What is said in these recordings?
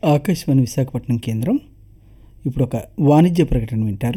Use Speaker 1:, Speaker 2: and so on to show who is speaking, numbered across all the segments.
Speaker 1: ఆకాశవాణి విశాఖపట్నం కేంద్రం ఇప్పుడు ఒక వాణిజ్య ప్రకటన వింటారు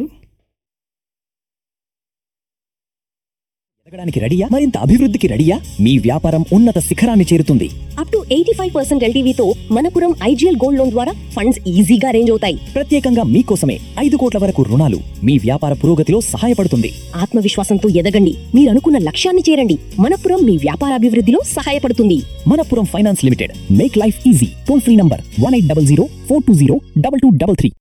Speaker 2: ఎదగడానికి రెడీయా మరింత అభివృద్ధికి రెడీయా మీ వ్యాపారం ఉన్నత శిఖరాన్ని చేరుతుంది
Speaker 3: up to eighty five percent ఎల్టీవీతో మనపురం ఐజీఎల్ గోల్డ్ లోన్ ద్వారా ఫండ్స్ ఈజీగా అరేంజ్ అవుతాయి
Speaker 2: ప్రత్యేకంగా మీకోసమే ఐదు కోట్ల వరకు రుణాలు మీ వ్యాపార పురోగతిలో సహాయపడుతుంది
Speaker 3: ఆత్మవిశ్వాసంతో ఎదగండి మీరు అనుకున్న లక్ష్యాన్ని చేరండి మనపురం మీ వ్యాపార అభివృద్ధిలో సహాయపడుతుంది
Speaker 2: Manappuram finance limited make life easy toll free number one eight double zero four two zero double two double three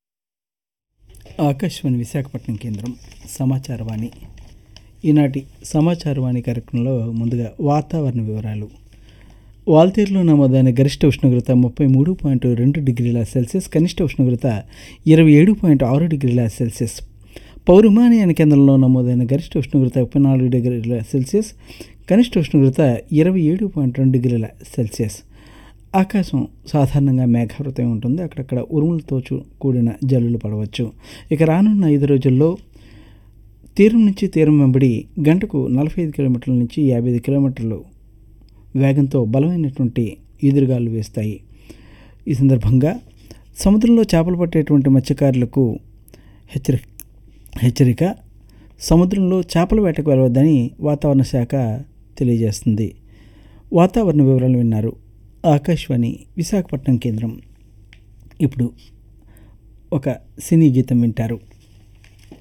Speaker 1: Akashvani Visakhapatnam కేంద్రం సమాచారవాణి ఈనాటి సమాచారవాణి కార్యక్రమంలో ముందుగా వాతావరణ వివరాలు వాల్తీరులో నమోదైన గరిష్ట ఉష్ణోగ్రత ముప్పై మూడు పాయింట్ రెండు డిగ్రీల సెల్సియస్ కనిష్ట ఉష్ణోగ్రత ఇరవై ఏడు పాయింట్ ఆరు డిగ్రీల సెల్సియస్ పౌరుమానియాన కేంద్రంలో నమోదైన గరిష్ట ఉష్ణోగ్రత ముప్పై నాలుగు డిగ్రీల సెల్సియస్ కనిష్ట ఉష్ణోగ్రత ఇరవై ఏడు పాయింట్ రెండు డిగ్రీల సెల్సియస్ ఆకాశం సాధారణంగా మేఘావృతం ఉంటుంది అక్కడక్కడ ఉరుములతో చూ- కూడిన జల్లులు పడవచ్చు ఇక రానున్న ఐదు రోజుల్లో తీరం నుంచి తీరం వెంబడి గంటకు నలభై ఐదు కిలోమీటర్ల నుంచి యాభై ఐదు కిలోమీటర్లు వేగంతో బలమైనటువంటి ఈదురుగాలు వేస్తాయి ఈ సందర్భంగా సముద్రంలో చేపలు పట్టేటువంటి మత్స్యకారులకు హెచ్చరి హెచ్చరిక సముద్రంలో చేపల వేటకు వెళ్ళవద్దని వాతావరణ శాఖ తెలియజేస్తుంది వాతావరణ వివరాలు విన్నారు ఆకాశవాణి విశాఖపట్నం కేంద్రం ఇప్పుడు ఒక సినీ గీతం వింటారు